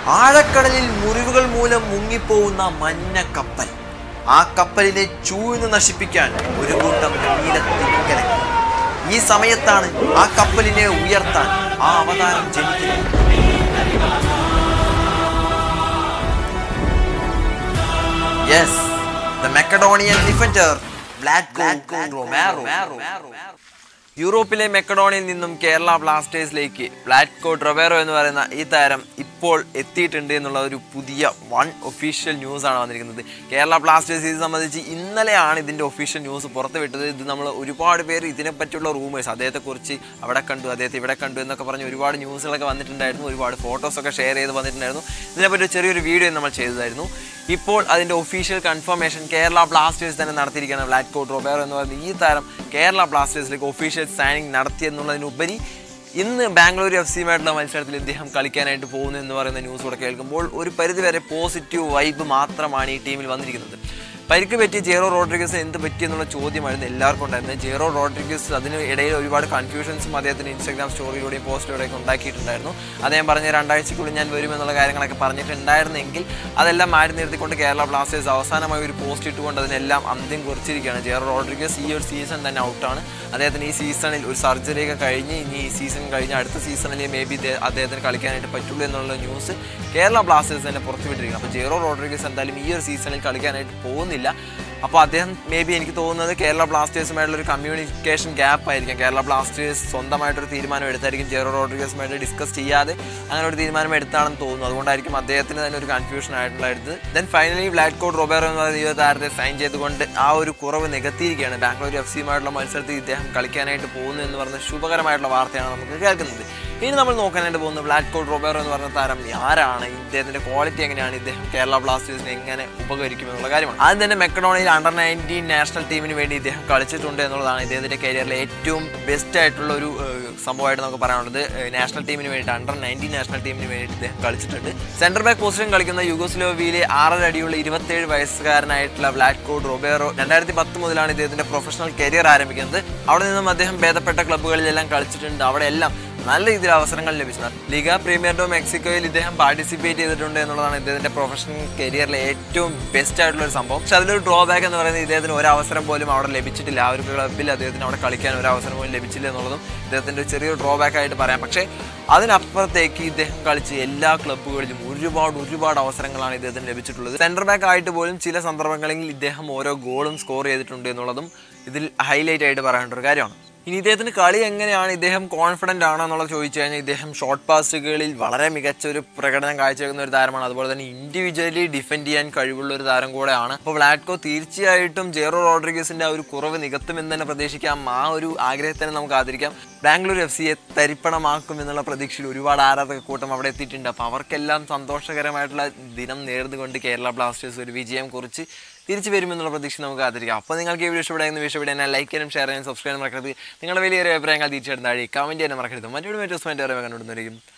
ആഴക്കടലിൽ മുറിവുകൾ മൂലം മുങ്ങിപ്പോവുന്ന മഞ്ഞ കപ്പൽ ആ കപ്പലിനെ ചൂഴ്ന്ന് നശിപ്പിക്കാൻ ഒരു കൂട്ടം നീലത്തിങ്കലങ്ങൾ ഈ സമയത്താണ് ആ കപ്പലിനെ ഉയർത്താൻ ആ അവതാരം ജനിക്കുന്നത് യെസ് ദ മെക്കഡോണിയൻ ഡിഫൻഡർ ബ്ലാക്ക് റൊമാറോ യൂറോപ്പിലെ മെക്കഡോണിയിൽ നിന്നും കേരള ബ്ലാസ്റ്റേഴ്സിലേക്ക് ബ്ലാറ്റ്കോ ഡ്രവേറോ എന്ന് പറയുന്ന ഈ താരം ഇപ്പോൾ എത്തിയിട്ടുണ്ട് എന്നുള്ള ഒരു പുതിയ വൺ ഒഫീഷ്യൽ ന്യൂസ് ആണ് വന്നിരിക്കുന്നത് കേരള ബ്ലാസ്റ്റേഴ്സ് ഇത് സംബന്ധിച്ച് ഇന്നലെയാണ് ഇതിൻ്റെ ഒഫീഷ്യൽ ന്യൂസ് പുറത്തുവിട്ടത് ഇത് നമ്മൾ ഒരുപാട് പേര് ഇതിനെപ്പറ്റിയുള്ള റൂമേഴ്സ് അദ്ദേഹത്തെക്കുറിച്ച് അവിടെ കണ്ടു അദ്ദേഹത്തെ ഇവിടെ കണ്ടു എന്നൊക്കെ പറഞ്ഞ് ഒരുപാട് ന്യൂസുകളൊക്കെ വന്നിട്ടുണ്ടായിരുന്നു ഒരുപാട് ഫോട്ടോസൊക്കെ ഷെയർ ചെയ്ത് വന്നിട്ടുണ്ടായിരുന്നു ഇതിനെപ്പറ്റി ഒരു ചെറിയൊരു വീഡിയോ നമ്മൾ ചെയ്തതായിരുന്നു ഇപ്പോൾ അതിൻ്റെ ഒഫീഷ്യൽ കൺഫർമേഷൻ കേരള ബ്ലാസ്റ്റേഴ്സ് തന്നെ നടത്തിയിരിക്കുകയാണ് ബ്ലാക്ക് റൊബേറോ എന്ന് പറയുന്ന ഈ താരം കേരള ബ്ലാസ്റ്റേഴ്സിലേക്ക് ഒഫീഷ്യൽ സൈനിങ് നടത്തി എന്നുള്ളതിനുപരി ഇന്ന് ബാംഗ്ലൂർ എഫ് സിയുമായിട്ടുള്ള മത്സരത്തിൽ ഇദ്ദേഹം കളിക്കാനായിട്ട് പോകുന്നു എന്ന് പറയുന്ന ന്യൂസ് കൂടെ കേൾക്കുമ്പോൾ ഒരു പരിധിവരെ പോസിറ്റീവ് വൈബ് മാത്രമാണ് ഈ ടീമിൽ വന്നിരിക്കുന്നത് പരിക്ക് പറ്റി ജെറോ റോഡ്രിഗസ് എന്ത് പറ്റി എന്നുള്ള ചോദ്യമായിരുന്നു എല്ലാവർക്കും ഉണ്ടായിരുന്നത് ജെറോ റോഡ്രിഗസ് അതിന് ഇടയിൽ ഒരുപാട് കൺഫ്യൂഷൻസും അദ്ദേഹത്തിന് ഇൻസ്റ്റാഗ്രാം സ്റ്റോറിയിലൂടെയും പോസ്റ്റിലൂടെയും ഒക്കെ ഉണ്ടാക്കിയിട്ടുണ്ടായിരുന്നു അദ്ദേഹം പറഞ്ഞ രണ്ടാഴ്ചക്കുള്ളിൽ ഞാൻ വരുമെന്നുള്ള കാര്യങ്ങളൊക്കെ പറഞ്ഞിട്ടുണ്ടായിരുന്നെങ്കിൽ അതെല്ലാം മാറ്റി നിർത്തിക്കൊണ്ട് കേരള ബ്ലാസ്റ്റേഴ്സ് അവസാനമായി ഒരു പോസ്റ്റ് ഇട്ടുകൊണ്ട് അതിനെല്ലാം അന്ത്യം കുറിച്ചിരിക്കുകയാണ് ജെറോ റോഡ്രിഗസ് ഈ ഒരു സീസൺ തന്നെ ഔട്ടാണ് അദ്ദേഹത്തിന് ഈ സീസണിൽ ഒരു സർജറി ഒക്കെ കഴിഞ്ഞ് ഇനി ഈ സീസൺ കഴിഞ്ഞ് അടുത്ത സീസണിൽ മേ ബി അദ്ദേഹത്തിന് കളിക്കാനായിട്ട് പറ്റുള്ളൂ എന്നുള്ള ന്യൂസ് കേരള ബ്ലാസ്റ്റേഴ്സ് തന്നെ പുറത്തുവിട്ടിരിക്കുന്നു അപ്പോൾ ജെറോ റോഡ്രിഗസ് എന്തായാലും ഈ ഒരു സീസണിൽ കളിക്കാനായിട്ട് പോകുന്നില്ല അപ്പോൾ അദ്ദേഹം മേ ബി എനിക്ക് തോന്നുന്നത് കേരള ബ്ലാസ്റ്റേഴ്സുമായിട്ടുള്ള ഒരു കമ്മ്യൂണിക്കേഷൻ ഗ്യാപ്പ് ആയിരിക്കും കേരള ബ്ലാസ്റ്റേഴ്സ് സ്വന്തമായിട്ടൊരു തീരുമാനം എടുത്തായിരിക്കും ജെറോ റോഡ്രിഗസുമായിട്ട് ഡിസ്കസ് ചെയ്യാതെ അങ്ങനെ ഒരു തീരുമാനം എടുത്താണെന്ന് തോന്നുന്നു അതുകൊണ്ടായിരിക്കും അദ്ദേഹത്തിന് തന്നെ ഒരു കൺഫ്യൂഷൻ ആയിട്ടുള്ളത് ദെൻ ഫൈനലി ബ്ലാക്ക് കോഡ് റോബേറോ എന്ന് പറയുന്ന യുവ താരത്തെ സൈൻ ചെയ്തുകൊണ്ട് ആ ഒരു കുറവ് നികത്തിയിരിക്കുകയാണ് ബാംഗ്ലൂർ എഫ് സിയുമായിട്ടുള്ള മത്സരത്തിൽ ഇദ്ദേഹം കളിക്കാനായിട്ട് പോകുന്നു എന്ന് പറയുന്ന ശുഭകരമായിട്ടുള്ള വാർത്തയാണ് നമുക്ക് കേൾക്കുന്നത് ഇനി നമ്മൾ നോക്കാനായിട്ട് പോകുന്നത് ബ്ലാക്ക് കോഡ് റോബേറോ എന്ന് പറഞ്ഞ താരം ആരാണ് ഇദ്ദേഹത്തിന്റെ ക്വാളിറ്റി എങ്ങനെയാണ് ഇദ്ദേഹം കേരള ബ്ലാസ്റ്റേഴ്സിനെ എങ്ങനെ ഉപകരിക്കും എന്നുള്ള കാര്യമാണ് ആദ്യം തന്നെ മെക്കഡോണിയിൽ അണ്ടർ നയൻറ്റീൻ നാഷണൽ ടീമിന് വേണ്ടി ഇദ്ദേഹം കളിച്ചിട്ടുണ്ട് എന്നുള്ളതാണ് ഇദ്ദേഹത്തിന്റെ കരിയറിലെ ഏറ്റവും ബെസ്റ്റ് ആയിട്ടുള്ള ഒരു ഏഹ്, സംഭവമായിട്ട് നമുക്ക് പറയാനുള്ളത് ഏഹ്, നാഷണൽ ടീമിന് വേണ്ടി അണ്ടർ നയൻറ്റീൻ നാഷണൽ ടീമിന് വേണ്ടി ഇദ്ദേഹം കളിച്ചിട്ടുണ്ട് സെന്റർ ബാക്ക് പൊസിഷൻ കളിക്കുന്ന യുഗോസ്ലോവിയയിലെ ആറര അടിയുള്ള ഇരുപത്തേഴ് വയസ്സുകാരനായിട്ടുള്ള ബ്ലാക്ക് കോഡ് റോബേറോ രണ്ടായിരത്തി പത്ത് മുതലാണ് ഇദ്ദേഹത്തിന്റെ പ്രൊഫഷണൽ കരിയർ ആരംഭിക്കുന്നത് അവിടെ നിന്നും അദ്ദേഹം ഭേദപ്പെട്ട ക്ലബ്ബുകളിലെല്ലാം കളിച്ചിട്ടുണ്ട് അവിടെ എല്ലാം നല്ല രീതിയിൽ അവസരങ്ങൾ ലഭിച്ചത് ലിഗ പ്രീമിയർ ഡോ മെക്സിക്കോയിൽ ഇദ്ദേഹം പാർട്ടിസിപ്പേറ്റ് ചെയ്തിട്ടുണ്ട് എന്നുള്ളതാണ് ഇദ്ദേഹത്തിന്റെ പ്രൊഫഷണൽ കരിയറിലെ ഏറ്റവും ബെസ്റ്റ് ആയിട്ടുള്ള ഒരു സംഭവം പക്ഷെ അതിലൊരു ഡ്രോബാക്ക് എന്ന് പറയുന്നത് ഇദ്ദേഹത്തിന് ഒരു അവസരം പോലും അവിടെ ലഭിച്ചിട്ടില്ല ആ ഒരു ക്ലബ്ബിൽ അദ്ദേഹത്തിന് അവിടെ കളിക്കാൻ ഒരു അവസരം പോലും ലഭിച്ചില്ല എന്നുള്ളതും ഇദ്ദേഹത്തിന്റെ ഒരു ചെറിയൊരു ഡ്രോബാക്ക് ആയിട്ട് പറയാം പക്ഷേ അതിനപ്പുറത്തേക്ക് ഇദ്ദേഹം കളിച്ച് എല്ലാ ക്ലബ്ബുകളിലും ഒരുപാട് ഒരുപാട് അവസരങ്ങളാണ് ഇദ്ദേഹത്തിന് ലഭിച്ചിട്ടുള്ളത് സെന്റർ ബാക്ക് ആയിട്ട് പോലും ചില സന്ദർഭങ്ങളിൽ ഇദ്ദേഹം ഓരോ ഗോളും സ്കോർ ചെയ്തിട്ടുണ്ട് എന്നുള്ളതും ഇതിൽ ഹൈലൈറ്റ് ആയിട്ട് പറയേണ്ട ഒരു കാര്യമാണ് ഇനി ഇദ്ദേഹത്തിന് കളി എങ്ങനെയാണ് ഇദ്ദേഹം കോൺഫിഡൻ്റ് ആണോ എന്നുള്ളത് ചോദിച്ചു കഴിഞ്ഞാൽ ഇദ്ദേഹം ഷോർട്ട് പാസുകളിൽ വളരെ മികച്ച ഒരു പ്രകടനം കാഴ്ചവെക്കുന്ന ഒരു താരമാണ് അതുപോലെ തന്നെ ഇൻഡിവിജ്വലി ഡിഫെൻഡ് ചെയ്യാൻ കഴിവുള്ള ഒരു താരം കൂടെയാണ് അപ്പോൾ വ്ലാഡ്കോ തീർച്ചയായിട്ടും ജെറോ റോഡ്രിഗസിന്റെ ആ ഒരു കുറവ് നികത്തുമെന്ന് തന്നെ പ്രതീക്ഷിക്കാം ആ ഒരു ആഗ്രഹത്തിനെ നമുക്ക് ആദരിക്കാം ബാംഗ്ലൂർ എഫ് സിയെ തരിപ്പണമാക്കും എന്നുള്ള പ്രതീക്ഷയിൽ ഒരുപാട് ആരാധക കൂട്ടം അവിടെ എത്തിയിട്ടുണ്ട് അപ്പോൾ അവർക്കെല്ലാം സന്തോഷകരമായിട്ടുള്ള ദിനം നേർന്നുകൊണ്ട് കേരള ബ്ലാസ്റ്റേഴ്സ് ഒരു വിജയം കുറിച്ച് തിരിച്ചു വരുമെന്നുള്ള പ്രതീക്ഷ നമുക്ക് ആദരിക്കാം അപ്പോൾ നിങ്ങൾക്ക് ഈ വീഡിയോ ഇഷ്ടപ്പെടുന്ന വീഡിയോ ഇഷ്ടപ്പെടുന്ന ലൈക്ക് ചെയ്യാനും ഷെയർ ചെയ്യാനും സബ്സ്ക്രൈബ് മറക്കരുത് നിങ്ങളുടെ വലിയൊരു അഭിപ്രായങ്ങൾ തീർച്ചയായിട്ടും താഴെ കമൻറ്റ് ചെയ്യാനും മറക്കരുത് മറ്റൊരു മറ്റു ദിവസം എൻ്റെ കണ്ടുകൊണ്ടിരിക്കും